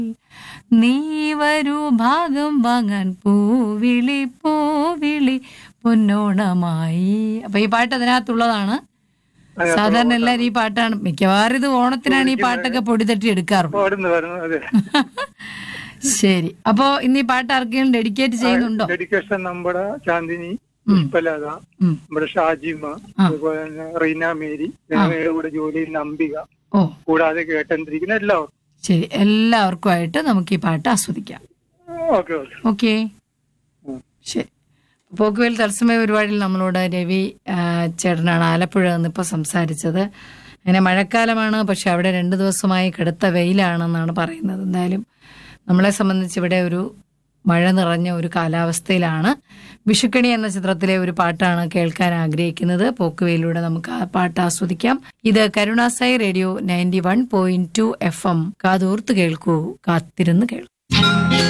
നീ വരൂ ഭാഗം വാങ്ങാൻ പൂവിളി പൂവിളി പൊന്നോണമായി അപ്പൊ ഈ പാട്ട് അതിനകത്തുള്ളതാണ് സാധാരണ എല്ലാരും ഈ പാട്ടാണ് മിക്കവാറും ഇത് ഓണത്തിനാണ് ഈ പാട്ടൊക്കെ പൊടി തട്ടി എടുക്കാറുള്ളത് പാടുന്നു വരുന്നു അതെ ശരി അപ്പോ ഇന്ന് ഈ പാട്ട് ആർക്കെങ്കിലും ഡെഡിക്കേറ്റ് ചെയ്യുന്നുണ്ടോ ഡെഡിക്കേഷൻ നമ്മുടെ ചാന്ദിനി ഉം. പുഷ്പലത ഉം. നമ്മുടെ ഷാജിമ ആ. അതുപോലെ തന്നെ റീന മേരി ഞങ്ങളുടെ കൂടെ ജോലി ചെയ്യുന്ന അംബിക ഓ കൂടാതെ കേട്ടോണ്ടിരിക്കുന്ന എല്ലാവർക്കും ശരി എല്ലാവർക്കുമായിട്ട് നമുക്ക് ഈ പാട്ട് ആസ്വദിക്കാം ഓക്കെ ഓക്കെ ഓക്കെ ഉം. ശരി പോക്കുവേൽ തത്സമയ പരിപാടിയിൽ നമ്മളോട് രവി ആ, ചേട്ടനാണ് ആലപ്പുഴ നിന്നിപ്പോൾ സംസാരിച്ചത് അങ്ങനെ മഴക്കാലമാണ് പക്ഷെ അവിടെ രണ്ട് ദിവസമായി കടുത്ത വെയിലാണെന്നാണ് പറയുന്നത് എന്തായാലും നമ്മളെ സംബന്ധിച്ച് ഇവിടെ ഒരു മഴ നിറഞ്ഞ ഒരു കാലാവസ്ഥയിലാണ് വിഷുക്കണി എന്ന ചിത്രത്തിലെ ഒരു പാട്ടാണ് കേൾക്കാൻ ആഗ്രഹിക്കുന്നത് പോക്കുവയിലൂടെ നമുക്ക് ആ പാട്ട് ആസ്വദിക്കാം ഇത് കരുണാസായി radio ninety one point two F M കാതോർത്ത് കേൾക്കൂ കാത്തിരുന്ന് കേൾക്കൂ